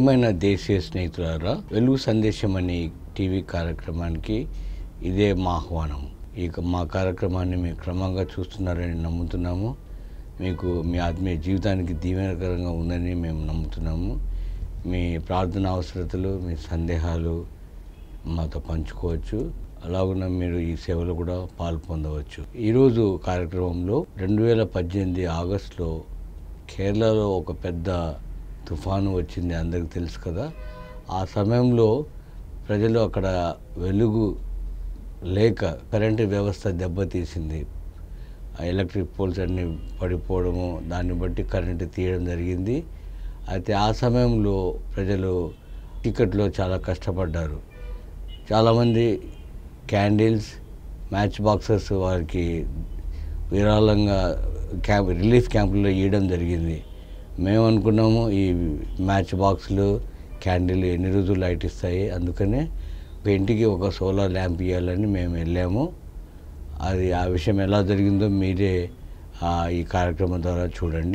ప్రియమైన దేశీయ స్నేహితులారా వెలుగు సందేశం అనే టీవీ కార్యక్రమానికి ఇదే మా ఆహ్వానం ఈ మా కార్యక్రమాన్ని మీరు క్రమంగా చూస్తున్నారని నమ్ముతున్నాము మీకు మీ ఆత్మీయ జీవితానికి దీవెనకరంగా ఉందని మేము నమ్ముతున్నాము మీ ప్రార్థన అవసరతలు మీ సందేహాలు మాతో పంచుకోవచ్చు అలాగున మీరు ఈ సేవలో కూడా పాలు పొందవచ్చు ఈరోజు కార్యక్రమంలో రెండు వేల పద్దెనిమిది ఆగస్టులో కేరళలో ఒక పెద్ద తుఫాను వచ్చింది అందరికి తెలుసు కదా ఆ సమయంలో ప్రజలు అక్కడ వెలుగు లేక కరెంటు వ్యవస్థ దెబ్బతీసింది ఆ ఎలక్ట్రిక్ పోల్స్ అన్నీ పడిపోవడము దాన్ని బట్టి కరెంటు తీయడం జరిగింది అయితే ఆ సమయంలో ప్రజలు టికెట్లో చాలా కష్టపడ్డారు చాలామంది క్యాండిల్స్ మ్యాచ్ బాక్సెస్ వారికి విరాళంగా క్యాంప్ రిలీఫ్ క్యాంపుల్లో ఇవ్వడం జరిగింది మేము అనుకున్నాము ఈ మ్యాచ్ బాక్సులు క్యాండిల్ ఎన్ని రోజులు లైట్ ఇస్తాయి అందుకనే ఒక ఇంటికి ఒక సోలార్ ల్యాంప్ ఇవ్వాలని మేము వెళ్ళాము అది ఆ విషయం ఎలా జరిగిందో మీరే ఆ, ఈ కార్యక్రమం ద్వారా చూడండి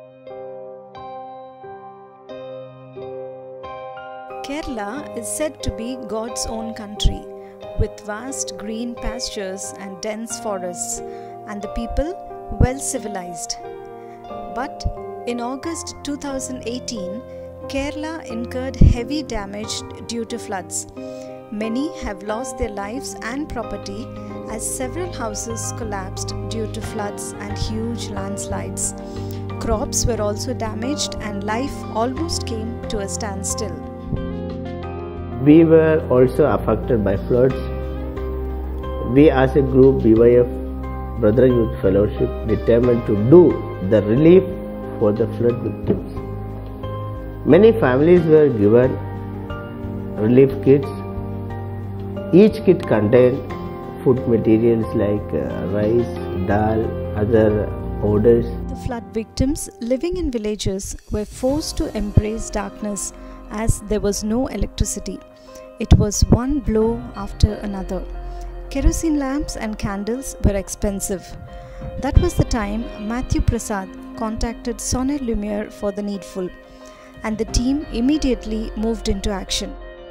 Kerala is said to be God's own country, with vast green pastures and dense forests, and the people well civilized. But in August 2018, Kerala incurred heavy damage due to floods. Many have lost their lives and property as several houses collapsed due to floods and huge landslides. Crops were also damaged, and life almost came to a standstill. We were also affected by floods. We, as a group, BYF Brother Youth Fellowship, determined to do the relief for the flood victims. Many families were given relief kits. Each kit contained food materials like uh, rice, dal, other orders. The flood victims living in villages were forced to embrace darkness as there was no electricity. It was one blow after another. Kerosene lamps and candles were expensive. That was the time Matthew Prasad contacted Sonne Lumiere for the needful, and the team immediately moved into action.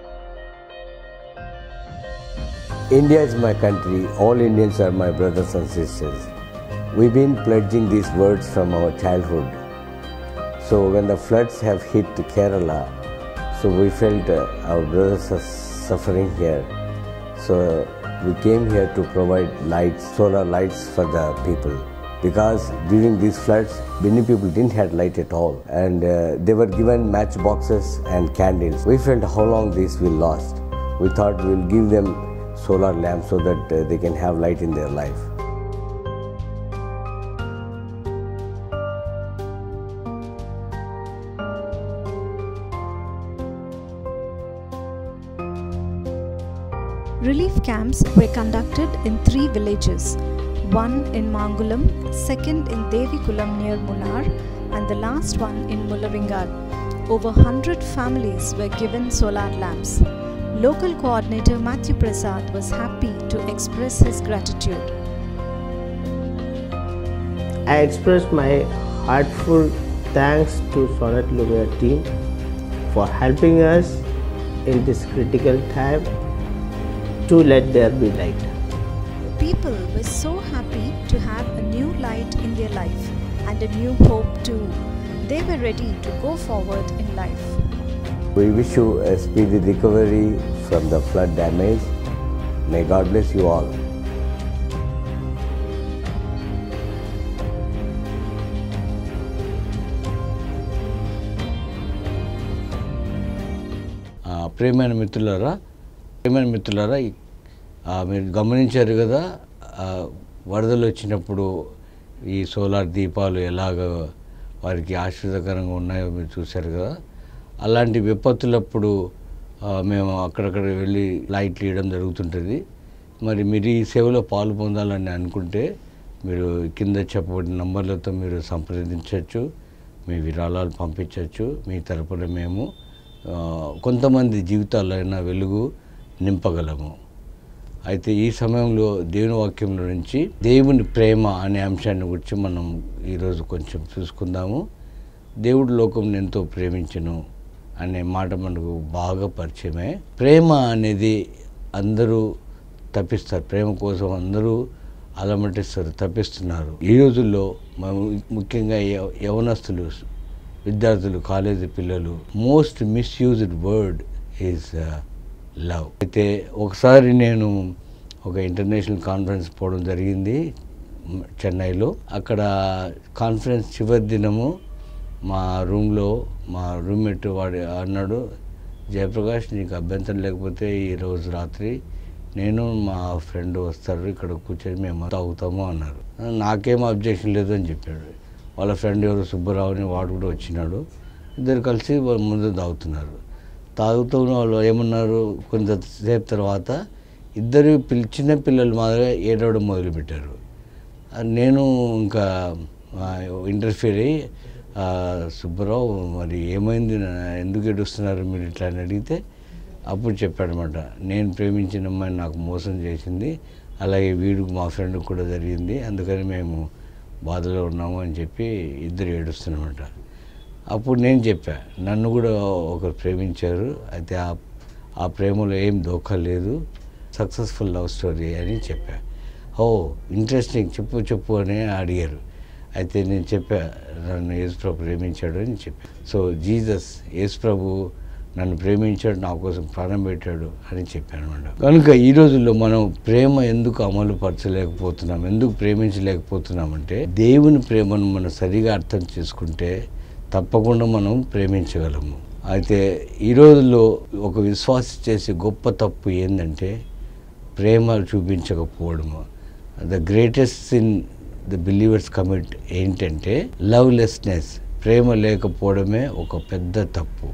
India is my country, all Indians are my brothers and sisters. We've been pledging these words from our childhood. So when the floods have hit Kerala, so we felt uh, our brothers are suffering here. So we came here to provide lights, solar lights for the people. Because during these floods, many people didn't have light at all, and uh, they were given matchboxes and candles. We felt how long this will last. We thought we'll give them solar lamps so that uh, they can have light in their life. Relief camps were conducted in three villages one in Mangulam, second in Devikulam near Munar, and the last one in Mullaringal. Over 100 families were given solar lamps. Local coordinator Matthew Prasad was happy to express his gratitude. I express my heartfelt thanks to Sonnet Lumiere team for helping us in this critical time to let there be light. People were so happy to have a new light in their life and a new hope too. They were ready to go forward in life. We wish you a speedy recovery from the flood damage. May God bless you all. ఆ, ప్రియమైన మిత్రులారా ప్రియమైన మిత్రులారా ఈ- ఆ, మీరు గమనించారు కదా ఆ, వరదలు వచ్చినప్పుడు ఈ సోలార్ దీపాలు ఎలాగ వారికి ఆశ్చర్యకరంగా ఉన్నాయో మీరు చూశారు కదా అలాంటి విపత్తులప్పుడు ఆ, మేము అక్కడక్కడ వెళ్ళి లైట్లు ఇవ్వడం జరుగుతుంటుంది మరి మీరు ఈ సేవలో పాలు పొందాలని అనుకుంటే మీరు కింద చెప్పబడిన నంబర్లతో మీరు సంప్రదించవచ్చు మీ విరాళాలు పంపించవచ్చు మీ తరపున మేము ఆ, కొంతమంది జీవితాలైన వెలుగు నింపగలము అయితే ఈ సమయంలో దేవుని వాక్యంలో నుంచి దేవుని ప్రేమ అనే అంశాన్ని గురించి మనం ఈరోజు కొంచెం చూసుకుందాము దేవుడు లోకం ఎంతో ప్రేమించను అనే మాట మనకు బాగా పరిచయమే ప్రేమ అనేది అందరూ తప్పిస్తారు ప్రేమ కోసం అందరూ అలమటిస్తారు తప్పిస్తున్నారు ఈ రోజుల్లో మనం ముఖ్యంగా యవ- యవనస్తులు విద్యార్థులు కాలేజీ పిల్లలు most misused word is love అయితే ఒకసారి నేను ఒక ఇంటర్నేషనల్ కాన్ఫరెన్స్ పోవడం జరిగింది మ్, చెన్నైలో అక్కడ కాన్ఫరెన్స్ చివరి దినము మా రూమ్లో మా రూమ్మేట్ వాడు అన్నాడు జయప్రకాష్ నీకు అభ్యంతరం లేకపోతే ఈరోజు రాత్రి నేను మా ఫ్రెండ్ వస్తారు ఇక్కడ కూర్చొని మేము తాగుతాము అన్నారు నాకేం అబ్జెక్షన్ లేదు అని చెప్పాడు వాళ్ళ ఫ్రెండ్ ఎవరు సుబ్బరావు అని వాడు కూడా వచ్చినాడు ఇద్దరు కలిసి వాళ్ళ ముందు తాగుతున్నారు తాగుతున్న వాళ్ళు ఏమన్నారు కొంతసేపు తర్వాత ఇద్దరు పిల్ చిన్న పిల్లలు మాదిరిగా ఏడవడం మొదలుపెట్టారు ఆ, నేను ఇంకా ఇంటర్ఫియర్ అయ్యి ఆ, సుబ్బరావు మరి ఏమైంది నా- ఎందుకు ఏడుస్తున్నారు మీరు ఇట్లా అని అడిగితే అప్పుడు చెప్పాడనమాట నేను ప్రేమించిన అమ్మాయి నాకు మోసం చేసింది అలాగే వీడు మా ఫ్రెండ్ కూడా జరిగింది అందుకని మేము బాధలో ఉన్నాము అని చెప్పి ఇద్దరు ఏడుస్తున్నమాట అప్పుడు నేను చెప్పా నన్ను కూడా ఒకరు ప్రేమించారు అయితే ఆ ఆ ప్రేమలో ఏం దోఖ లేదు సక్సెస్ఫుల్ లవ్ స్టోరీ అని చెప్పా ఓ ఇంట్రెస్టింగ్ చెప్పు చెప్పు అని అడిగారు అయితే నేను చెప్పా నన్ను యేసుప్రభు ప్రేమించాడు అని చెప్పా సో జీసస్ యేసుప్రభు నన్ను ప్రేమించాడు నా కోసం ప్రాణం పెట్టాడు అని చెప్పాను అనమాట కనుక ఈ రోజుల్లో మనం ప్రేమ ఎందుకు అమలు పరచలేకపోతున్నాం ఎందుకు ప్రేమించలేకపోతున్నామంటే దేవుని ప్రేమను మనం సరిగా అర్థం చేసుకుంటే తప్పకుండా మనం ప్రేమించగలము అయితే ఈ రోజుల్లో ఒక విశ్వాసి చేసే గొప్ప తప్పు ఏంటంటే ప్రేమ చూపించకపోవడము the greatest in the believers commit ఏంటంటే లవ్లెస్నెస్ ప్రేమ లేకపోవడమే ఒక పెద్ద తప్పు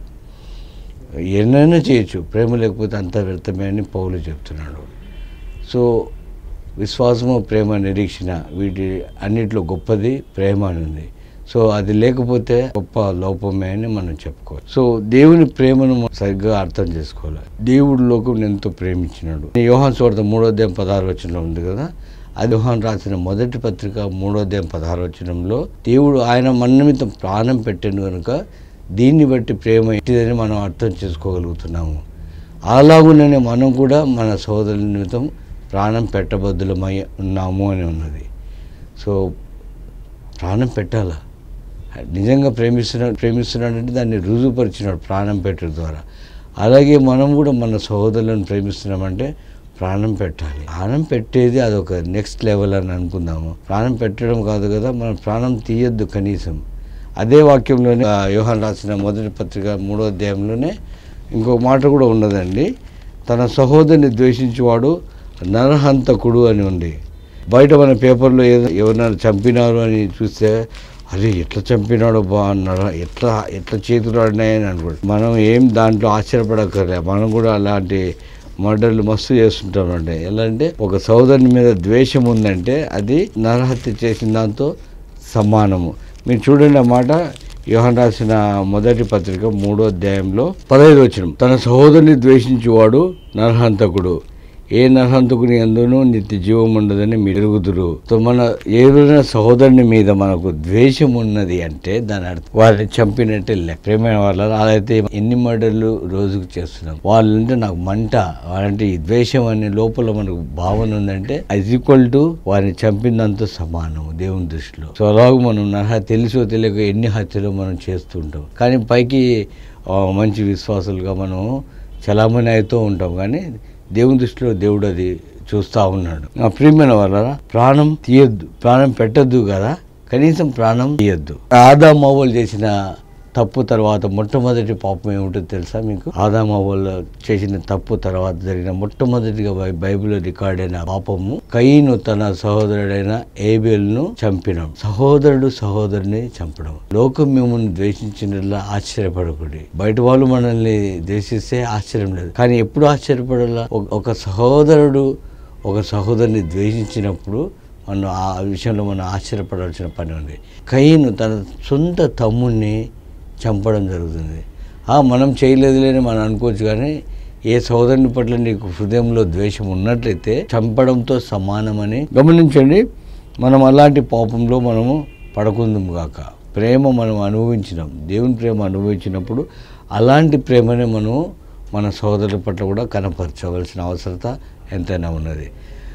ఎన్నైనా చేయొచ్చు ప్రేమ లేకపోతే అంత వ్యర్థమే అని పౌలు చెప్తున్నాడు సో విశ్వాసము ప్రేమ నిరీక్షణ వీటి అన్నిట్లో గొప్పది ప్రేమ అని ఉంది సో అది లేకపోతే గొప్ప లోపమే అని మనం చెప్పుకోవాలి సో దేవుని ప్రేమను మనం సరిగ్గా అర్థం చేసుకోవాలి దేవుడు లోకం ఎంతో ప్రేమించినాడు యోహాన్ చోట మూడో అధ్యాయం పదహారు వచనంలో ఉంది కదా అది యోహాన్ రాసిన మొదటి పత్రిక మూడో అధ్యాయం పదహారు వచనంలో దేవుడు ఆయన మన నిమిత్తం ప్రాణం పెట్టాను కనుక దీన్ని బట్టి ప్రేమ ఏంటిదని మనం అర్థం చేసుకోగలుగుతున్నాము అలాగుననే మనం కూడా మన సోదరుల నిమిత్తం ప్రాణం పెట్టబద్దులమై ఉన్నాము అని ఉన్నది సో ప్రాణం పెట్టాలా నిజంగా ప్రేమిస్తున్నాడు ప్రేమిస్తున్నాడంటే దాన్ని రుజువుపరిచినాడు ప్రాణం పెట్టడం ద్వారా అలాగే మనం కూడా మన సహోదరులను ప్రేమిస్తున్నామంటే ప్రాణం పెట్టాలి ప్రాణం పెట్టేది అదొక నెక్స్ట్ లెవెల్ అని అనుకుందాము ప్రాణం పెట్టడం కాదు కదా మనం ప్రాణం తీయొద్దు కనీసం అదే వాక్యంలోనే ఆ, యోహాన్ రాసిన మొదటి పత్రిక మూడో అధ్యాయంలోనే ఇంకో మాట కూడా ఉన్నదండి తన సహోదరుని ద్వేషించేవాడు నరహంతకుడు అని ఉంది బయట మన పేపర్లో ఏదో ఎవరైనా చంపినారు అని చూస్తే అరే ఎట్లా చంపినాడో బా నర ఎట్లా ఎట్లా చేతులు ఆడినాయని అనుకోండి మనం ఏం దాంట్లో ఆశ్చర్యపడక్కర్లే మనం కూడా అలాంటి మర్డర్లు మస్తు చేస్తుంటామంటే ఎలా అంటే ఒక సోదరుని మీద ద్వేషం ఉందంటే అది నరహత్య చేసిన దాంతో సమానము మీరు చూడండి ఆ మాట యోహన్ రాసిన మొదటి పత్రిక మూడో అధ్యాయంలో పదహైదు వచ్చిన తన సహోదరుని ద్వేషించువాడు నరహంతకుడు ఏ నరహంతకుని ఎందును నిత్య జీవం ఉండదని మీరు ఎరుగుదురు సో మన ఏదైనా సహోదరుని మీద మనకు ద్వేషం ఉన్నది అంటే దాని అర్థం వారిని చంపినట్టే లెక్క ప్రేమైన వాళ్ళ అదైతే ఎన్ని మర్డర్లు రోజుకు చేస్తున్నాం వాళ్ళంటే నాకు మంట వాళ్ళంటే ఈ ద్వేషం అనే లోపల మనకు భావన ఉందంటే అది ఈక్వల్ టు వారిని చంపినంత సమానం దేవుని దృష్టిలో సో అలాగ మనం నరహ తెలుసో తెలియక ఎన్ని హత్యలు మనం చేస్తుంటాం కానీ పైకి ఆ, మంచి విశ్వాసులుగా మనం చలామణి అవుతూ ఉంటాం కానీ దేవుని దృష్టిలో దేవుడు అది చూస్తూ ఉన్నాడు ఆ ప్రియమైన వాళ్ళ ప్రాణం తీయొద్దు ప్రాణం పెట్టద్దు కదా కనీసం ప్రాణం తీయొద్దు ఆదాం అవ్వలు చేసిన తప్పు తర్వాత మొట్టమొదటి పాపం ఏమిటో తెలుసా మీకు ఆదాం అవ్వలు చేసిన తప్పు తర్వాత జరిగిన మొట్టమొదటిగా బై- బైబిల్లో రికార్డ్ అయిన పాపము కయ్యను తన సహోదరుడైన ఏబేల్ను చంపినం సహోదరుడు సహోదరుని చంపడం లోకం మిమ్మల్ని ద్వేషించినట్లా ఆశ్చర్యపడకూడదు బయట వాళ్ళు మనల్ని ద్వేషిస్తే ఆశ్చర్యం లేదు కానీ ఎప్పుడు ఆశ్చర్యపడాలా ఒక- ఒక సహోదరుడు ఒక సహోదరుని ద్వేషించినప్పుడు మనం ఆ విషయంలో మనం ఆశ్చర్యపడాల్సిన పని ఉంది కయ్యను తన సొంత తమ్ముడిని చంపడం జరుగుతుంది ఆ, మనం చేయలేదులేని మనం అనుకోవచ్చు కానీ ఏ సోదరుని పట్ల నీకు హృదయంలో ద్వేషం ఉన్నట్లయితే చంపడంతో సమానమని గమనించండి మనం అలాంటి పాపంలో మనము పడకుందాం గాక ప్రేమ మనం అనుభవించినాం దేవుని ప్రేమ అనుభవించినప్పుడు అలాంటి ప్రేమని మనం మన సోదరుల పట్ల కూడా కనపరచవలసిన అవసరత ఎంతైనా ఉన్నది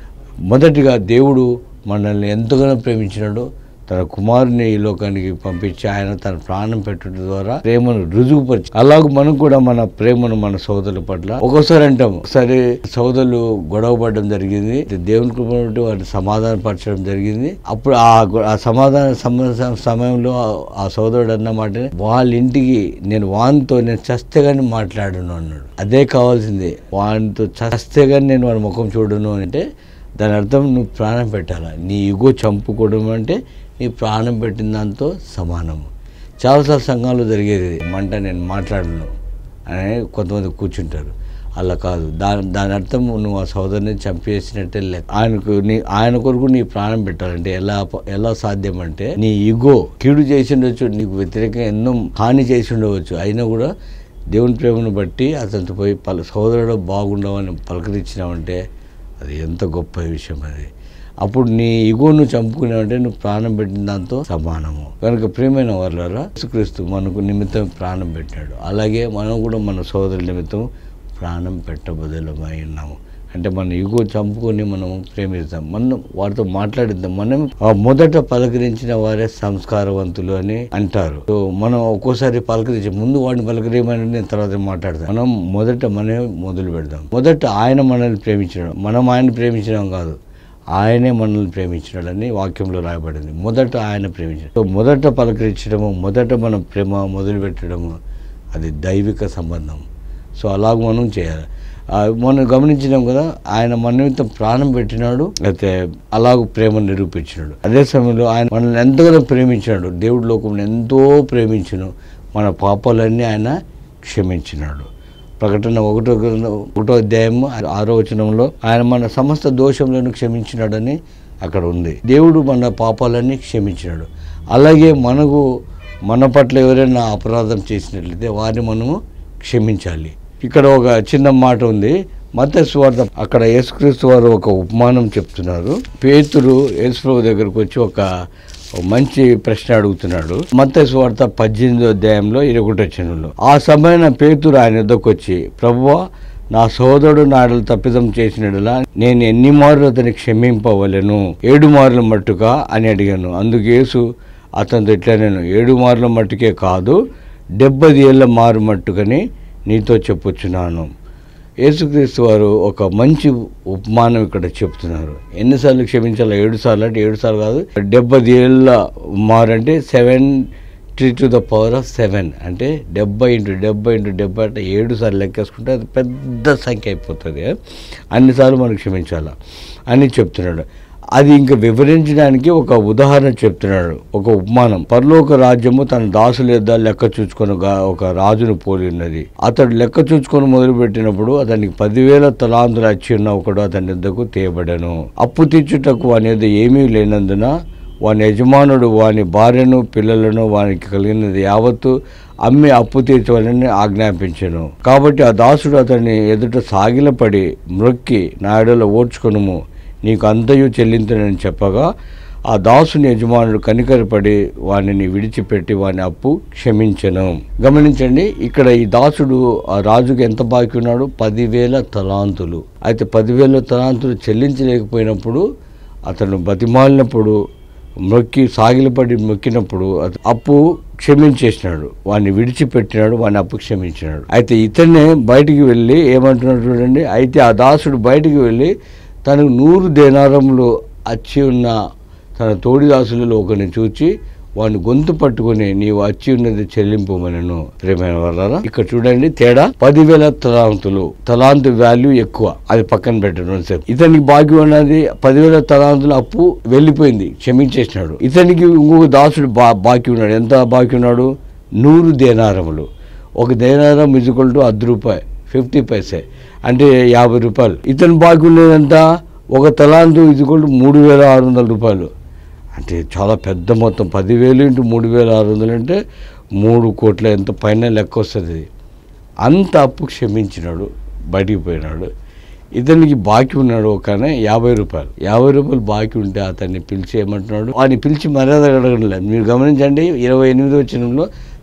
మొదటిగా దేవుడు మనల్ని ఎంతగానో ప్రేమించినాడో తన కుమారుని ఈ లోకానికి పంపించి ఆయన తన ప్రాణం పెట్టడం ద్వారా ప్రేమను రుజువుపరిచి అలాగే మనం కూడా మన ప్రేమను మన సోదరుల పట్ల ఒక్కోసారి అంటాం సరే సోదరులు గొడవ పడడం జరిగింది దేవుని కృప బట్టి వారిని సమాధాన పరచడం జరిగింది అప్పుడు ఆ గొ- ఆ సమాధాన సమ- సమయంలో ఆ- ఆ సోదరుడు అన్న మాట వాళ్ళ ఇంటికి నేను వానితో నేను చస్తే కానీ మాట్లాడను అన్నాడు అదే కావాల్సింది వానితో చస్తే కానీ నేను వాడి ముఖం చూడను అంటే దాని అర్థం నువ్వు ప్రాణం పెట్టాలా నీ ఇగో చంపుకోవడం అంటే నీ ప్రాణం పెట్టిన దాంతో సమానము చాలాసార్లు సంఘాలు జరిగేది మంట నేను మాట్లాడను అని కొంతమంది కూర్చుంటారు అలా కాదు దాని దాని అర్థం నువ్వు ఆ సోదరుని చంపేసినట్టే లెక్క ఆయనకు నీ ఆయన కొరకు నీ ప్రాణం పెట్టాలంటే ఎలా ప- ఎలా సాధ్యం అంటే నీ ఇగో కీడు చేసి ఉండొచ్చు నీకు వ్యతిరేకంగా ఎన్నో హాని చేసి ఉండవచ్చు అయినా కూడా దేవుని ప్రేమను బట్టి అతనితో పోయి పల సోదరుడు బాగుండవని పలకరించినావంటే అది ఎంత గొప్ప విషయం అది అప్పుడు నీ ఇగోను చంపుకున్నావంటే నువ్వు ప్రాణం పెట్టిన దాంతో సమానము కనుక ప్రియమైన వాళ్ళరా యేసుక్రీస్తు మనకు నిమిత్తం ప్రాణం పెట్టాడు అలాగే మనం కూడా మన సోదరుల నిమిత్తం ప్రాణం పెట్టబదులమై ఉన్నాము అంటే మన ఇగో చంపుకొని మనం ప్రేమిస్తాం మనం వారితో మాట్లాడిద్దాం మనం ఆ మొదట పలకరించిన వారే సంస్కారవంతులు అని అంటారు సో మనం ఒక్కోసారి పలకరించి ముందు వాడిని పలకరేయమని నేను తర్వాత మాట్లాడతాను మనం మొదట మనమే మొదలు పెడదాం మొదట ఆయన మనల్ని ప్రేమించడం మనం ఆయన ప్రేమించడం కాదు ఆయనే మనల్ని ప్రేమించినాడని వాక్యంలో రాయబడింది మొదట ఆయన ప్రేమించడం సో మొదట పలకరించడము మొదట మనం ప్రేమ మొదలు పెట్టడము అది దైవిక సంబంధం సో అలాగ మనం చేయాలి ఆ, మనం గమనించినాం కదా ఆయన మన నిమిత్తం ప్రాణం పెట్టినాడు అయితే అలాగ ప్రేమను నిరూపించినాడు అదే సమయంలో ఆయన మనల్ని ఎంతగానో ప్రేమించినాడు దేవుడి లోకం ఎంతో ప్రేమించును మన పాపాలన్నీ ఆయన క్షమించినాడు ప్రకటన ఒకటో గ్రంథం ఒకటో అధ్యాయము ఆరో వచనంలో ఆయన మన సమస్త దోషములను క్షమించినాడని అక్కడ ఉంది దేవుడు మన పాపాలన్నీ క్షమించినాడు అలాగే మనకు మన పట్ల ఎవరైనా అపరాధం చేసినట్లయితే వారిని మనము క్షమించాలి ఇక్కడ ఒక చిన్న మాట ఉంది మత స్వార్థ అక్కడ యేసుక్రీస్తు వారు ఒక ఉపమానం చెప్తున్నారు పేతురు యేసుప్రభు దగ్గరకు వచ్చి ఒక ఒక మంచి ప్రశ్న అడుగుతున్నాడు మత స్వార్థ పద్దెనిమిదో అధ్యాయంలో ఇరవై వచనంలో ఆ సమయాన పేతురు ఆయన ఎద్దకు వచ్చి ప్రభువా నా సోదరుడు నాడలు తప్పిదం చేసినడులా నేను ఎన్ని మార్లు అతని క్షమింపవలను ఏడు మార్లు మట్టుగా అని అడిగాను అందుకు యేసు అతనితో ఇట్లా నేను ఏడు మార్ల మట్టుకే కాదు డెబ్బది ఏళ్ళ మారు మట్టుకని నీతో చెప్పుచున్నాను యేసుక్రీస్తు వారు ఒక మంచి ఉపమానం ఇక్కడ చెప్తున్నారు ఎన్నిసార్లు క్షమించాలి ఏడు సార్లు అంటే ఏడు సార్లు కాదు డెబ్బది ఏళ్ళ మారు అంటే seven three to the power of seven అంటే డెబ్బై ఇంటూ డెబ్బై ఇంటూ డెబ్బై అంటే ఏడు సార్లు లెక్కేసుకుంటే అది పెద్ద సంఖ్య అయిపోతుంది అన్నిసార్లు మనం క్షమించాలా అని చెప్తున్నాడు అది ఇంకా వివరించడానికి ఒక ఉదాహరణ చెప్తున్నాడు ఒక ఉపమానం పరలోక రాజ్యము తన దాసుల యొద్ద లెక్క చూచుకొని ఒక రాజును పోలి ఉన్నది అతడు లెక్క చూచుకొని మొదలు పెట్టినప్పుడు అతనికి పదివేల తలాంతులు వచ్చి ఉన్న ఒకడు అతని యొద్దకు తేయబడను అప్పు తీర్చుటకు అనేది ఏమీ లేనందున వాని యజమానుడు వాని భార్యను పిల్లలను వానికి కలిగినది యావత్తు అమ్మి అప్పు తీర్చవాలని ఆజ్ఞాపించను కాబట్టి ఆ దాసుడు అతన్ని ఎదుట సాగిలపడి మ్రొక్కి నాయుడులో ఓడ్చుకొనుము నీకు అంతయు చెల్లించనని చెప్పగా ఆ దాసుని యజమానుడు కనికరపడి వానిని విడిచిపెట్టి వాని అప్పు క్షమించను గమనించండి ఇక్కడ ఈ దాసుడు ఆ రాజుకి ఎంత బాకీ ఉన్నాడు పదివేల తలాంతులు అయితే పదివేల తలాంతులు చెల్లించలేకపోయినప్పుడు అతను బతిమాలినప్పుడు మొక్కి సాగిలపడి మొక్కినప్పుడు అత- అప్పు క్షమించేసినాడు వాడిని విడిచిపెట్టినాడు వాడిని అప్పు క్షమించినాడు అయితే ఇతన్నే బయటికి వెళ్ళి ఏమంటున్నాడు చూడండి అయితే ఆ దాసుడు బయటికి వెళ్ళి తనకు నూరు దేనారములు అచ్చి ఉన్న తన తోడి దాసులలో ఒకరిని చూచి వాడిని గొంతు పట్టుకొని నీవు వచ్చి ఉన్నది చెల్లింపుమనను ప్రేమైన వాళ్ళరా ఇక్కడ చూడండి తేడా పదివేల తలాంతులు తలాంతు వాల్యూ ఎక్కువ అది పక్కన పెట్టడం సేపు ఇతనికి బాకీ ఉన్నది పదివేల తలాంతుల అప్పు వెళ్ళిపోయింది క్షమించేసినాడు ఇతనికి ఇంకొక దాసుడు బా బాకీ ఉన్నాడు ఎంత బాకీ ఉన్నాడు నూరు దేనారములు ఒక దేనారం ఇజుకల్ టు అర్ధ రూపాయి ఫిఫ్టీ పైసే అంటే యాభై రూపాయలు ఇతను బాకీ ఉండేదంతా ఒక తలాంతు ఇజుకల్ టు మూడు వేల ఆరు వందల రూపాయలు అంటే చాలా పెద్ద మొత్తం పదివేలు ఇంటూ మూడు వేల ఆరు వందలు అంటే మూడు కోట్ల ఎంత పైన లెక్క వస్తుంది ఇది. అంత అప్పు క్షమించినాడు బయటికి పోయినాడు ఇతనికి బాకీ ఉన్నాడు ఒక ఆయన యాభై రూపాయలు యాభై రూపాయలు బాకీ ఉంటే అతన్ని పిలిచి ఏమంటున్నాడు వాడిని పిలిచి మర్యాద అడగడం లేదు మీరు గమనించండి ఇరవై ఎనిమిది వచ్చినంలో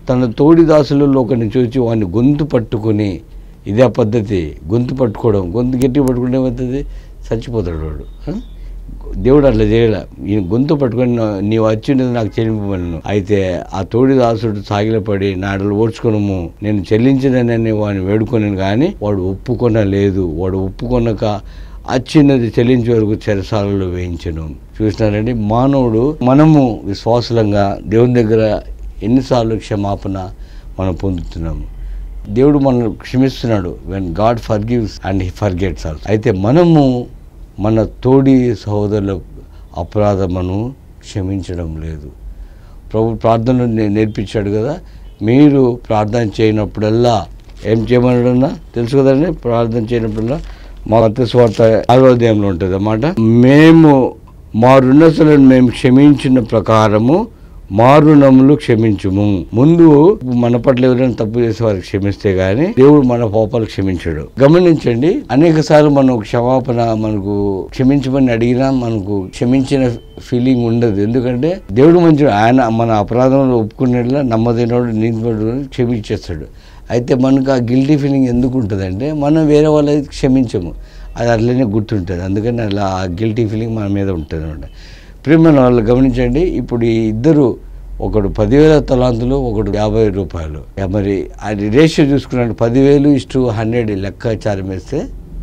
తన తోడి దాసులలో ఒకరిని చూసి వాడిని గొంతు పట్టుకుని ఇదే పద్ధతి గొంతు పట్టుకోవడం గొంతు గట్టిగా పట్టుకుంటే ఏమవుతుంది చచ్చిపోతాడు వాడు ఆ? దేవుడు అట్లా చేయలే ఈయన గొంతు పట్టుకొని నా- నీవు వచ్చిండేది నాకు చెల్లింపమను అయితే ఆ తోడి దాసుడు సాగిలపడి నాడలు ఓడ్చుకునము నేను చెల్లించదనని వాడిని వేడుకొనను కానీ వాడు ఒప్పుకొన లేదు వాడు ఒప్పుకొనక అచ్చినది చెల్లించే వరకు చెరసాలలో వేయించను చూసినారండి మానవుడు మనము విశ్వాసులంగా దేవుని దగ్గర ఎన్నిసార్లు క్షమాపణ మనం పొందుతున్నాము దేవుడు మనల్ని క్షమిస్తున్నాడు when God forgives and he forgets also అయితే మనము మన తోడి సహోదరుల అపరాధమును క్షమించడం లేదు ప్రభు ప్రార్థనలు నే- నేర్పించాడు కదా మీరు ప్రార్థన చేయనప్పుడల్లా ఏం చేయమన్నాడన్నా తెలుసు కదండి ప్రార్థన చేయనప్పుడల్లా మా మత స్వార్థ ఆరోగ్యంలో ఉంటుంది అన్నమాట మేము మా రుణసులను మేము క్షమించిన ప్రకారము మా రుణములు క్షమించుము ముందు మన పట్ల ఎవరైనా తప్పు చేసే వారికి క్షమిస్తే గానీ దేవుడు మన పాపాలు క్షమించడు గమనించండి అనేక సార్లు మనం క్షమాపణ మనకు క్షమించమని అడిగినా మనకు క్షమించిన ఫీలింగ్ ఉండదు ఎందుకంటే దేవుడు మంచి ఆయన మన అపరాధంలో ఒప్పుకునేలా నమ్మదైనవాడు నీతిపడు క్షమించేస్తాడు అయితే మనకు ఆ గిల్టీ ఫీలింగ్ ఎందుకు ఉంటుందంటే మనం వేరే వాళ్ళకి క్షమించము అది అట్లనే గుర్తుంటుంది అందుకని అలా ఆ గిల్టీ ఫీలింగ్ మన మీద ఉంటుంది అనమాట ప్రియమైన వాళ్ళు గమనించండి ఇప్పుడు ఈ ఇద్దరు ఒకడు పదివేల తలాంతులు ఒకడు యాభై రూపాయలు యా మరి అది రేషియో చూసుకున్నాడు పదివేలు ఇస్టు హండ్రెడ్ లెక్కాచారం వేస్తే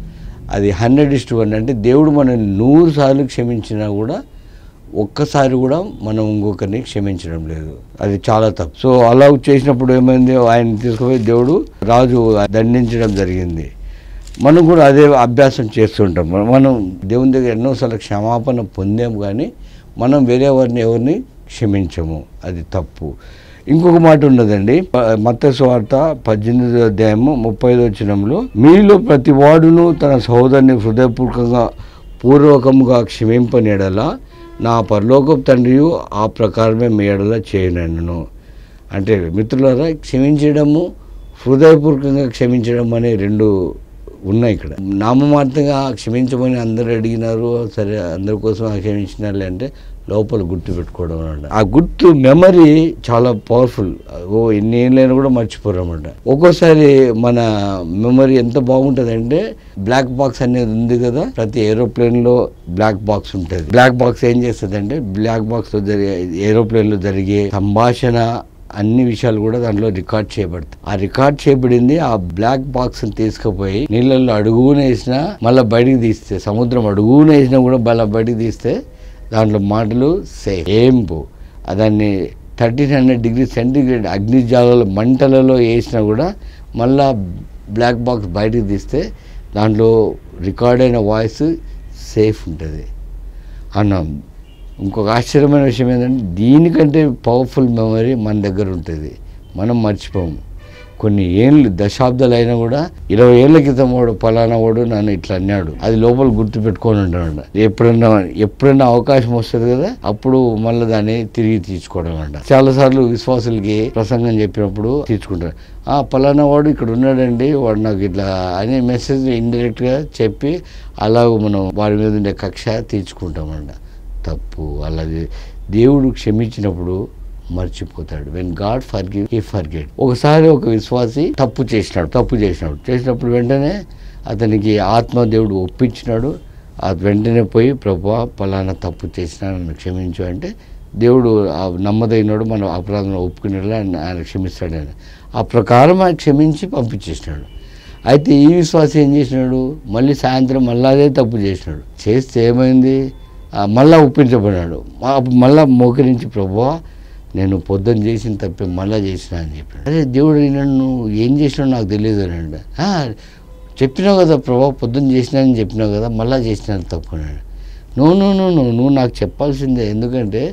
అది హండ్రెడ్ ఇస్టు వన్ అంటే దేవుడు మనం నూరు సార్లు క్షమించినా కూడా ఒక్కసారి కూడా మనం ఇంకొకరిని క్షమించడం లేదు అది చాలా తప్పు సో అలా చేసినప్పుడు ఏమైంది ఆయన తీసుకుపోయి దేవుడు రాజు దండించడం జరిగింది మనం కూడా అదే అభ్యాసం చేస్తుంటాం మనం- మనం దేవుని దగ్గర ఎన్నోసార్లు క్షమాపణ పొందాము కానీ మనం వేరే వారిని ఎవరిని క్షమించము అది తప్పు ఇంకొక మాట ఉన్నదండి మత్త స్వార్త పద్దెనిమిదో అధ్యాయము ముప్పై ఐదో వచనంలో మీలో ప్రతి వాడును తన సహోదరుని హృదయపూర్వకంగా పూర్వకముగా క్షమింపనెడల నా పరలోకపు తండ్రి ఆ ప్రకారమే మీ ఎడల చేయనను అంటే మిత్రులారా క్షమించడము హృదయపూర్వకంగా క్షమించడం అనే రెండు ఉన్నాయి ఇక్కడ నామమాత్రంగా క్షమించమని అందరు అడిగినారు సరే అందరి కోసం క్షమించినారులే అంటే లోపల గుర్తు పెట్టుకోవడం అన్నమాట ఆ గుర్తు మెమరీ చాలా పవర్ఫుల్ ఓ ఎన్ని ఏళ్ళైనా కూడా మర్చిపోరు అనమాట ఒక్కోసారి మన మెమరీ ఎంత బాగుంటుందంటే బ్లాక్ బాక్స్ అనేది ఉంది కదా ప్రతి ఏరోప్లేన్ లో బ్లాక్ బాక్స్ ఉంటుంది బ్లాక్ బాక్స్ ఏం చేస్తుంది అంటే బ్లాక్ బాక్స్ లో జరిగే ఏరోప్లేన్ లో జరిగే సంభాషణ అన్ని విషయాలు కూడా దాంట్లో రికార్డ్ చేయబడతాయి ఆ రికార్డ్ చేయబడింది ఆ బ్లాక్ బాక్స్ తీసుకుపోయి నీళ్ళల్లో అడుగున వేసినా మళ్ళీ బయటికి తీస్తే సముద్రం అడుగున వేసినా కూడా మళ్ళీ బయటికి తీస్తే దాంట్లో మాటలు సేమ్ దాన్ని థర్టీన్ హండ్రెడ్ డిగ్రీ సెంటిగ్రేడ్ అగ్నిజాలలో మంటలలో వేసినా కూడా మళ్ళా బ్లాక్ బాక్స్ బయటికి తీస్తే దాంట్లో రికార్డ్ అయిన వాయిస్ సేఫ్ ఉంటుంది అన్నాం ఇంకొక ఆశ్చర్యమైన విషయం ఏంటంటే దీనికంటే పవర్ఫుల్ మెమరీ మన దగ్గర ఉంటుంది మనం మర్చిపోము కొన్ని ఏళ్ళు దశాబ్దాలు అయినా కూడా ఇరవై ఏళ్ళ క్రితం వాడు పలానా వాడు నన్ను ఇట్లా అన్నాడు అది లోపల గుర్తు పెట్టుకొని ఉంటాడు ఎప్పుడన్నా ఎప్పుడన్నా అవకాశం వస్తుంది కదా అప్పుడు మళ్ళీ దాన్ని తిరిగి తీర్చుకోవడం అంట చాలా సార్లు విశ్వాసులకి ప్రసంగం చెప్పినప్పుడు తీర్చుకుంటారు ఆ పలానా వాడు ఇక్కడ ఉన్నాడండి వాడు నాకు ఇట్లా అనే మెసేజ్ ఇండైరెక్ట్ గా చెప్పి అలా మనం వాడి మీద ఉండే కక్ష తీర్చుకుంటామంట తప్పు అలాగే దేవుడు క్షమించినప్పుడు మర్చిపోతాడు when God forgive he forget ఒకసారి ఒక విశ్వాసి తప్పు చేసినాడు తప్పు చేసినాడు చేసినప్పుడు వెంటనే అతనికి ఆత్మ దేవుడు ఒప్పించినాడు ఆ వెంటనే పోయి ప్రభా పలానా తప్పు చేసినా నన్ను క్షమించు అంటే దేవుడు ఆ నమ్మదగినోడు మన అపరాధం ఒప్పుకునేలా ఆయన ఆయన క్షమిస్తాడు ఆయన ఆ ప్రకారం ఆయన క్షమించి పంపించేసినాడు అయితే ఈ విశ్వాసం ఏం చేసినాడు మళ్ళీ సాయంత్రం మళ్ళీ అదే తప్పు చేసినాడు చేస్తే ఏమైంది ఆ, మళ్ళా ఒప్పించబడినాడు మా- మళ్ళా మోకరించి ప్రభువా నేను పొద్దున్న చేసిన తప్పే మళ్ళా చేసిన అని చెప్పాడు అదే దేవుడు నన్ను ఏం చేసినావు నాకు తెలియదు అని అన్నాడు. "ఆ, చెప్పినావు కదా ప్రభా పొద్దున్న చేసినానని చెప్పినావు కదా మళ్ళా చేసినాను తప్పు అన్నాడు నువ్వు నువ్వు నువ్వు నువ్వు నువ్వు నాకు చెప్పాల్సిందే ఎందుకంటే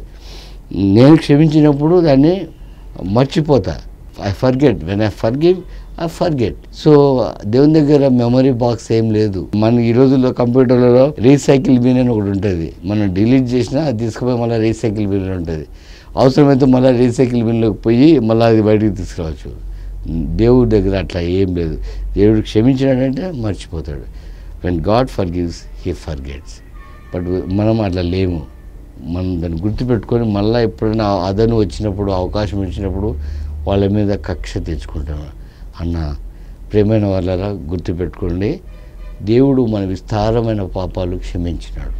నేను క్షమించినప్పుడు దాన్ని మర్చిపోతా I forget when I forgive I forget so దేవుని దగ్గర మెమరీ బాక్స్ ఏం లేదు మన ఈ రోజుల్లో కంప్యూటర్లలో రీసైకిల్ బిన్ అని ఒకటి ఉంటుంది మనం డిలీట్ చేసినా అది తీసుకుపోయి మళ్ళీ రీసైకిల్ బిన్ ఉంటుంది అవసరమైతే మళ్ళీ రీసైకిల్ బిన్లోకి పోయి మళ్ళీ అది బయటికి తీసుకురావచ్చు దేవుడి దగ్గర అట్లా ఏం లేదు దేవుడు క్షమించినాడంటే మర్చిపోతాడు when God forgives he forgets but మనం అట్లా లేము మనం దాన్ని గుర్తుపెట్టుకొని మళ్ళీ ఎప్పుడైనా అదను వచ్చినప్పుడు అవకాశం వచ్చినప్పుడు వాళ్ళ మీద కక్ష తెచ్చుకుంటాను అన్న ప్రేమైన వాళ్ళరా గుర్తుపెట్టుకోండి దేవుడు మన విస్తారమైన పాపాలు క్షమించినాడు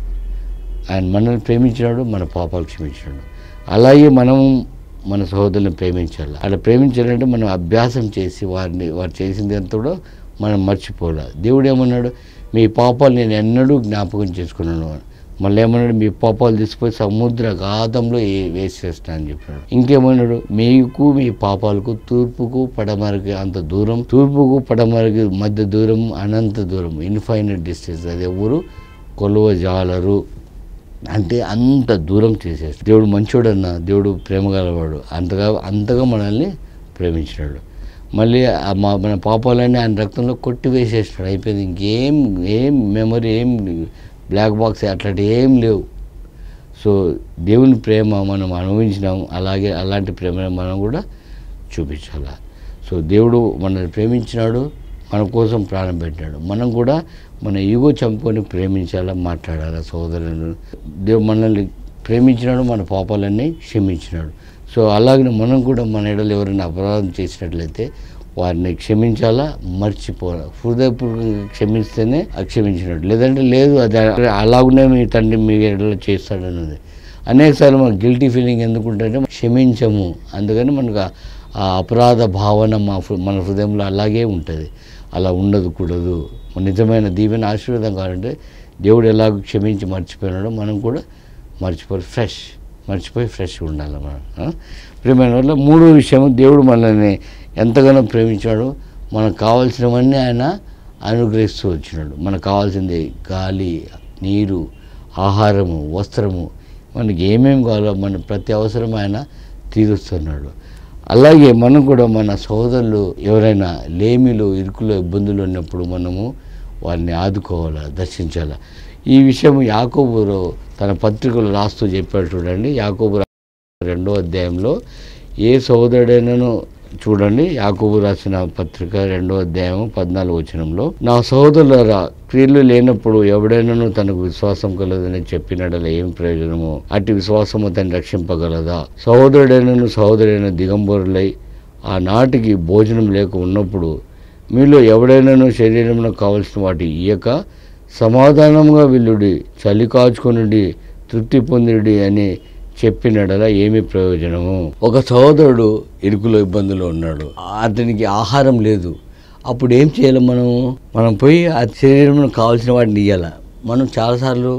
ఆయన మనల్ని ప్రేమించినాడు మన పాపాలు క్షమించినాడు అలాగే మనం మన సహోదరుని ప్రేమించాలి అలా ప్రేమించాలంటే మనం అభ్యాసం చేసి వారిని వారు చేసింది ఎంత కూడా మనం మర్చిపోలే దేవుడు ఏమన్నాడు మీ పాపాలు నేను ఎన్నడూ జ్ఞాపకం చేసుకున్నాను మళ్ళీ ఏమన్నాడు మీ పాపాలు తీసుకుపోయి సముద్ర గాధంలో ఏ- వేసేస్తా అని చెప్పినాడు ఇంకేమన్నాడు మీకు మీ పాపాలకు తూర్పుకు పడమరకి అంత దూరం తూర్పుకు పడమరకి మధ్య దూరం అనంత దూరం ఇన్ఫైనట్ డిస్టెన్స్ అది ఎవరు కొలువజాలరు అంటే అంత దూరం చేసేస్తాడు దేవుడు మంచోడన్న దేవుడు ప్రేమ గలవాడు అంతగా అంతగా మనల్ని ప్రేమించినాడు మళ్ళీ ఆ మా మన పాపాలన్నీ ఆయన రక్తంలో కొట్టి వేసేసినాడు అయిపోయింది ఇంకేం ఏం మెమరీ ఏం బ్లాక్ బాక్స్ అట్లాంటి ఏం లేవు సో దేవుని ప్రేమ మనం అనుభవించినాం అలాగే అలాంటి ప్రేమను మనం కూడా చూపించాలి సో దేవుడు మనల్ని ప్రేమించినాడు మన కోసం ప్రాణం పెట్టాడు మనం కూడా మన ఈగో చంపుకొని ప్రేమించాలా మాట్లాడాలా సోదరులను దేవుడు మనల్ని ప్రేమించినాడు మన పాపాలన్నీ క్షమించినాడు సో అలాగే మనం కూడా మన ఎడలు ఎవరైనా అపరాధం చేసినట్లయితే వారిని క్షమించాలా మర్చిపోవాలి హృదయపూర్వకంగా క్షమిస్తేనే అది క్షమించినట్టు లేదంటే లేదు అది అలాగునే మీ తండ్రి మీ ఎడలో చేస్తాడన్నది అనేకసార్లు మన గిల్టీ ఫీలింగ్ ఎందుకుంటే క్షమించము అందుకని మనకు ఆ- ఆ అపరాధ భావన మా హృ- మన హృదయంలో అలాగే ఉంటుంది అలా ఉండదు కూడదు నిజమైన దీవెన ఆశీర్వాదం కావాలంటే దేవుడు ఎలాగ క్షమించి మర్చిపోయినాడో మనం కూడా మర్చిపోయి ఫ్రెష్ మర్చిపోయి ఫ్రెష్గా ఉండాలి మనం ఆ? ప్రేమైన వల్ల మూడో విషయం దేవుడు మనల్ని ఎంతగానో ప్రేమించాడు మనకు కావాల్సినవన్నీ ఆయన అనుగ్రహిస్తూ వచ్చినాడు మనకు కావాల్సింది గాలి నీరు ఆహారము వస్త్రము మనకి ఏమేమి కావాలో మన ప్రతి అవసరం ఆయన తీరుస్తున్నాడు అలాగే మనం కూడా మన సోదరులు ఎవరైనా లేమిలో ఇరుకులో ఇబ్బందులు ఉన్నప్పుడు మనము వారిని ఆదుకోవాలా దర్శించాలా ఈ విషయం యాకోబు తన పత్రికలు రాస్తూ చెప్పాడు చూడండి యాకోబు రా- రెండో అధ్యాయంలో ఏ సోదరుడైనను చూడండి యాకోబు రాసిన పత్రిక రెండో అధ్యాయం పద్నాలుగు వచనంలో నా సోదరులరా క్రియలు లేనప్పుడు ఎవడైనాను తనకు విశ్వాసం కలదని చెప్పినడల ఏం ప్రయోజనము అట్టి విశ్వాసము తను రక్షింపగలదా సహోదరుడైనను సహోదరైన దిగంబరులై ఆ నాటికి భోజనం లేక ఉన్నప్పుడు మీలో ఎవడైనాను శరీరంలో కావలసిన వాటి ఇయ్యక సమాధానంగా వెళ్ళుడి చలి కాచుకొనుడి తృప్తి పొందిడి అని చెప్పినడలా ఏమి ప్రయోజనము ఒక సహోదరుడు ఇరుకులో ఇబ్బందులు ఉన్నాడు అతనికి ఆహారం లేదు అప్పుడు ఏం చేయాలి మనం మనం పోయి ఆ శరీరంలో కావాల్సిన వాటిని ఇవ్వాలి మనం చాలాసార్లు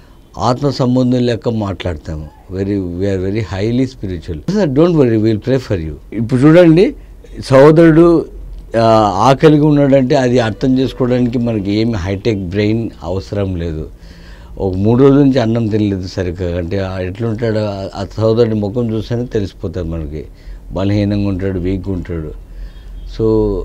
ఆత్మ సంబంధం లెక్క మాట్లాడతాము very we are very highly spiritual don't worry will pray for you ఇప్పుడు చూడండి సహోదరుడు ఆ, ఆకలిగా ఉన్నాడంటే అది అర్థం చేసుకోవడానికి మనకి ఏమి హైటెక్ బ్రెయిన్ అవసరం లేదు ఒక మూడు రోజుల నుంచి అన్నం తినలేదు సరిగ్గా అంటే ఆ ఎట్లుంటాడు ఆ- ఆ సహోదరుడి ముఖం చూస్తేనే తెలిసిపోతుంది మనకి బలహీనంగా ఉంటాడు వీక్గా ఉంటాడు సో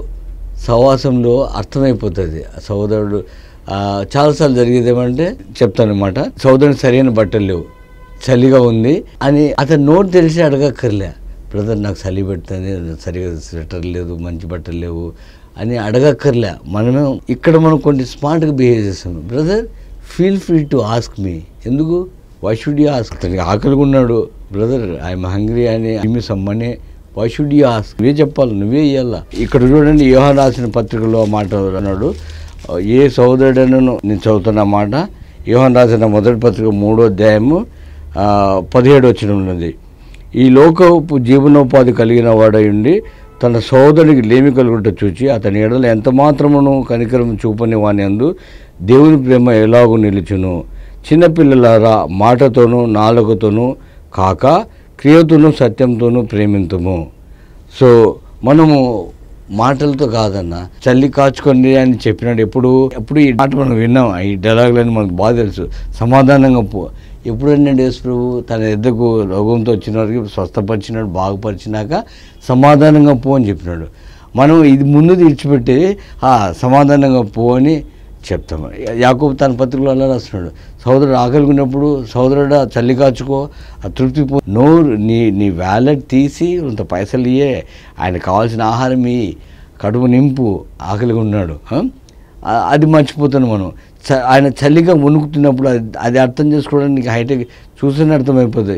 సహవాసంలో అర్థమైపోతుంది ఆ సహోదరుడు ఆ, చాలాసార్లు జరిగేది ఏమంటే చెప్తానమాట సహోదరుడు సరైన బట్టలు లేవు చలిగా ఉంది అని అతను నోరు తెలిసి అడగక్కర్లే బ్రదర్ నాకు చలి పెడుతుంది సరిగా స్వెటర్ లేదు మంచి బట్టలు లేవు అని అడగక్కర్లే మనమే ఇక్కడ మనం కొన్ని స్మార్ట్గా బిహేవ్ చేస్తాం brother feel free to ask me ఎందుకు వై షుడ్ యూ ఆస్క్ అతనికి ఆకలిగా ఉన్నాడు బ్రదర్ ఐఎమ్ హంగ్రీ అని మీ సమ్మని వై షుడ్ యూ ఆస్క్ నువ్వే చెప్పాలి నువ్వే ఇవ్వాలా ఇక్కడ చూడండి యోహాన్ రాసిన పత్రికలో ఆ మాట అన్నాడు ఏ సోదరుడను నేను చదువుతున్న మాట యోహాన్ రాసిన మొదటి పత్రిక మూడో అధ్యాయము ఆ, పదిహేడు వచ్చిన ఉన్నది ఈ లోకపు జీవనోపాధి కలిగిన వాడై ఉండి తన సోదరుడికి లేమి కలుగుట చూచి అతని ఎడల ఎంత మాత్రమును కనికరం చూపని వాని అందు దేవుని ప్రేమ ఎలాగూ నిలుచును చిన్నపిల్లలారా మాటతోనూ నాలుకతోనూ కాక క్రియతోనూ సత్యంతోనూ ప్రేమింతుము సో మనము మాటలతో కాదన్న చల్లి కాచుకోండి అని చెప్పినాడు ఎప్పుడు ఎప్పుడు ఈ మాట మనం విన్నాం ఈ డైలాగులని మనకు బాగా తెలుసు సమాధానంగా పో ఎప్పుడన్నా యేసు ప్రభు తన ఎద్దకు రోగంతో వచ్చిన వారికి స్వస్థపరిచినాడు బాగుపరిచినాక సమాధానంగా పో అని చెప్పినాడు మనం ఇది ముందు తీర్చిపెట్టి "ఆ, సమాధానంగా పో అని చెప్తాము యాకోబు తన పత్రికలో అలా రాస్తున్నాడు సోదరుడు ఆకలిగినప్పుడు సోదరుడా చల్లి కాచుకో ఆ తృప్తి పో నోరు నీ నీ వ్యాలెట్ తీసి కొంత పైసలు ఇయ్యే ఆయన కావాల్సిన ఆహారం ఇయ్యి కడుపు నింపు ఆకలిగా ఉన్నాడు ఆ? ఆ- అది మర్చిపోతాను మనం చ ఆయన చలిగా వణుకుతున్నప్పుడు అది అది అర్థం చేసుకోవడానికి హైటెక్ చూస్తేనే అర్థమైపోతుంది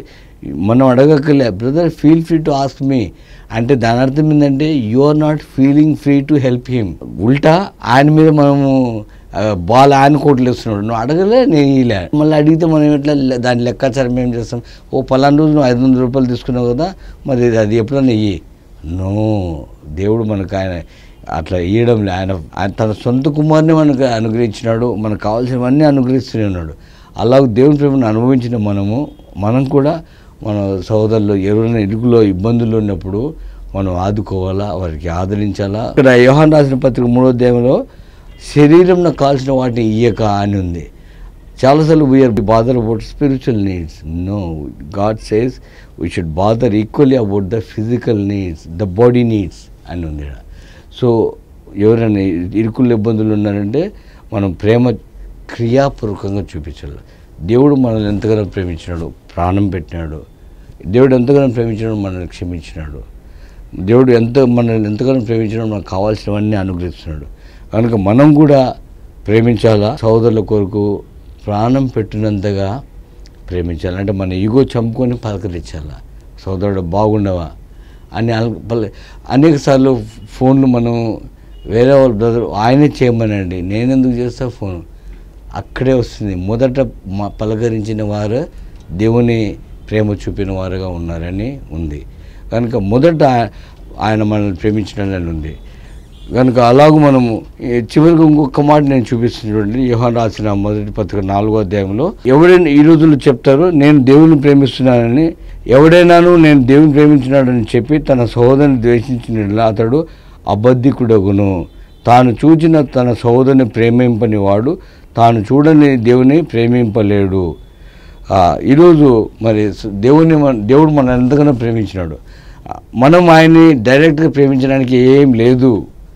మనం అడగక్కలే brother feel free to ask me అంటే దాని అర్థం ఏంటంటే you are not feeling free to help him ఉల్టా ఆయన మీద మనము ఆ, బాల్ ఆయన కోట్లు వేస్తున్నాడు నువ్వు అడగలే నేను ఇలా మళ్ళీ అడిగితే మనం ఎట్లా లె- దాని లెక్కాచారం ఏం చేస్తాం ఓ పలానా రోజు నువ్వు ఐదు వందల రూపాయలు తీసుకున్నావు కదా మరి అది ఎప్పుడన్నా ఇయ్యి నో దేవుడు మనకు ఆయన అట్లా ఇవ్వడం లే ఆయన ఆయన తన సొంత కుమారుని మనకు అనుగ్రహించినాడు మనకు కావాల్సినవన్నీ అనుగ్రహిస్తూనే ఉన్నాడు అలాగే దేవుని ప్రేమను అనుభవించిన మనము మనం కూడా మన సోదరులు ఎవరైనా ఇరుకులో ఇబ్బందులు ఉన్నప్పుడు మనం ఆదుకోవాలా వారికి ఆదరించాలా ఇక్కడ యోహాన్ రాసిన పత్రిక మూడో అధ్యాయంలో శరీరంలో కావాల్సిన వాటిని ఇయ్యక అని ఉంది చాలాసార్లు we are bother about spiritual needs no God says we should bother equally about the physical needs the body needs అని ఉంది ఈడ. సో ఎవరైనా ఇరుకులు ఇబ్బందులు ఉన్నారంటే మనం ప్రేమ క్రియాపూర్వకంగా చూపించాలి దేవుడు మనల్ని ఎంతగానో ప్రేమించినాడు ప్రాణం పెట్టినాడు దేవుడు ఎంతగానో ప్రేమించినాడు మనల్ని క్షమించినాడు దేవుడు ఎంత మనల్ని ఎంతగానో ప్రేమించినాడు మనకు కావాల్సినవన్నీ అనుగ్రహిస్తున్నాడు కనుక మనం కూడా ప్రేమించాలా సోదరుల కొరకు ప్రాణం పెట్టినంతగా ప్రేమించాలి అంటే మన ఈగో చంపుకొని పలకరించాలా సోదరుడు బాగుండవా అని అల- పల- అనేక సార్లు ఫోన్లు మనం వేరే వాళ్ళ బ్రదర్ ఆయనే చేయమనండి నేను ఎందుకు చేస్తా ఫోన్ అక్కడే వస్తుంది మొదట మా పలకరించిన వారు దేవుని ప్రేమ చూపిన వారుగా ఉన్నారని ఉంది కనుక మొదట ఆయన మనల్ని ప్రేమించడం ఉంది కనుక అలాగూ మనము ఈ చివరికి ఇంకొక మాట నేను చూపిస్తుంది చూడండి యోహాన్ రాసిన మొదటి పత్రిక నాలుగో అధ్యాయంలో ఎవడైనా ఈ రోజుల్లో చెప్తారో నేను దేవుని ప్రేమిస్తున్నానని ఎవడైనాను నేను దేవుని ప్రేమించినాడని చెప్పి తన సహోదరుని ద్వేషించిన అతడు అబద్ధికుడగును తాను చూచిన తన సహోదరుని ప్రేమింపని వాడు తాను చూడని దేవుని ప్రేమింపలేడు ఆ, ఈరోజు మరి స- దేవుని మన దేవుడు మన ఎంతగానో ప్రేమించినాడు ఆ, మనం ఆయన్ని డైరెక్ట్గా ప్రేమించడానికి ఏం లేదు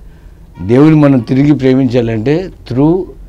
దేవుని మనం తిరిగి ప్రేమించాలంటే through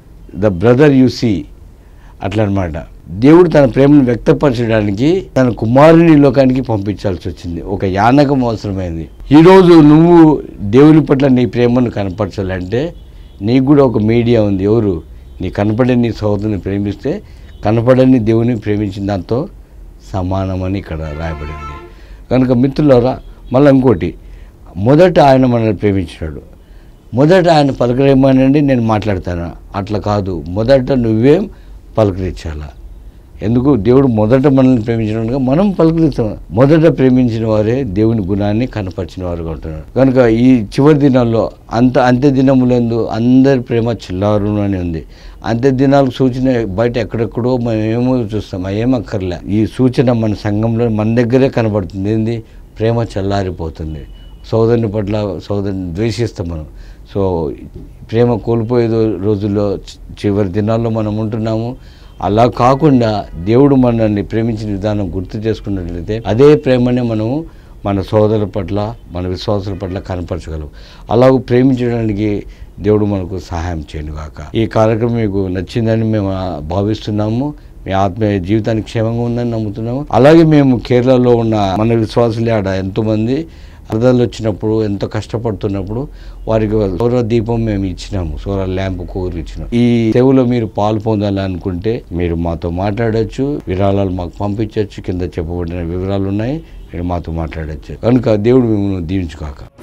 the brother you see అట్లా అనమాట దేవుడు తన ప్రేమను వ్యక్తపరచడానికి తన కుమారుని ఈ లోకానికి పంపించాల్సి వచ్చింది ఒక యానకం అవసరమైంది ఈరోజు నువ్వు దేవుని పట్ల నీ ప్రేమను కనపరచాలంటే నీకు కూడా ఒక మీడియా ఉంది ఎవరు నీ కనపడే నీ సోదరుని ప్రేమిస్తే కనపడని దేవుని ప్రేమించిన దాంతో సమానమని ఇక్కడ రాయబడింది కనుక మిత్రులారా మళ్ళీ ఇంకోటి మొదట ఆయన మనల్ని ప్రేమించినాడు మొదట ఆయన పలకరేమనండి నేను మాట్లాడతాను అట్లా కాదు మొదట నువ్వేం పలకరించాలా ఎందుకు దేవుడు మొదట మనల్ని ప్రేమించినట్టుగా మనం పలకరిస్తాం మొదట ప్రేమించిన వారే దేవుని గుణాన్ని కనపరిచిన వారుగా ఉంటున్నారు కనుక ఈ చివరి దినాల్లో అంత అంత్య దినములందు అందరి ప్రేమ చిల్లారును అని ఉంది అంత్య దినాలకు సూచన బయట ఎక్కడెక్కడో మనం ఏమో చూస్తాం ఏం అక్కర్లే ఈ సూచన మన సంఘంలో మన దగ్గరే కనబడుతుంది ఏంది ప్రేమ చల్లారిపోతుంది సోదరుని పట్ల సోదరుని ద్వేషిస్తాం మనం సో ప్రేమ కోల్పోయే దో- రోజుల్లో చి- చివరి దినాల్లో మనం ఉంటున్నాము అలా కాకుండా దేవుడు మనల్ని ప్రేమించిన విధానం గుర్తు చేసుకున్నట్లయితే అదే ప్రేమనే మనము మన సోదరుల పట్ల మన విశ్వాసుల పట్ల కనపరచగలం అలాగ ప్రేమించడానికి దేవుడు మనకు సహాయం చేయను గాక ఈ కార్యక్రమం మీకు నచ్చిందని మేము ఆ, భావిస్తున్నాము మీ ఆత్మీయ జీవితానికి క్షేమంగా ఉందని నమ్ముతున్నాము అలాగే మేము కేరళలో ఉన్న మన విశ్వాసులే ఆడ ఎంతోమంది వరదలు వచ్చినప్పుడు ఎంతో కష్టపడుతున్నప్పుడు వారికి సౌర దీపం మేము ఇచ్చినాము సౌర ల్యాంప్ కూర ఇచ్చినాం ఈ సేవలో మీరు పాలు పొందాలనుకుంటే మీరు మాతో మాట్లాడొచ్చు విరాళాలు మాకు పంపించవచ్చు కింద చెప్పబడిన వివరాలు ఉన్నాయి మీరు మాతో మాట్లాడొచ్చు కనుక దేవుడు మిమ్మల్ని దీవించుగాక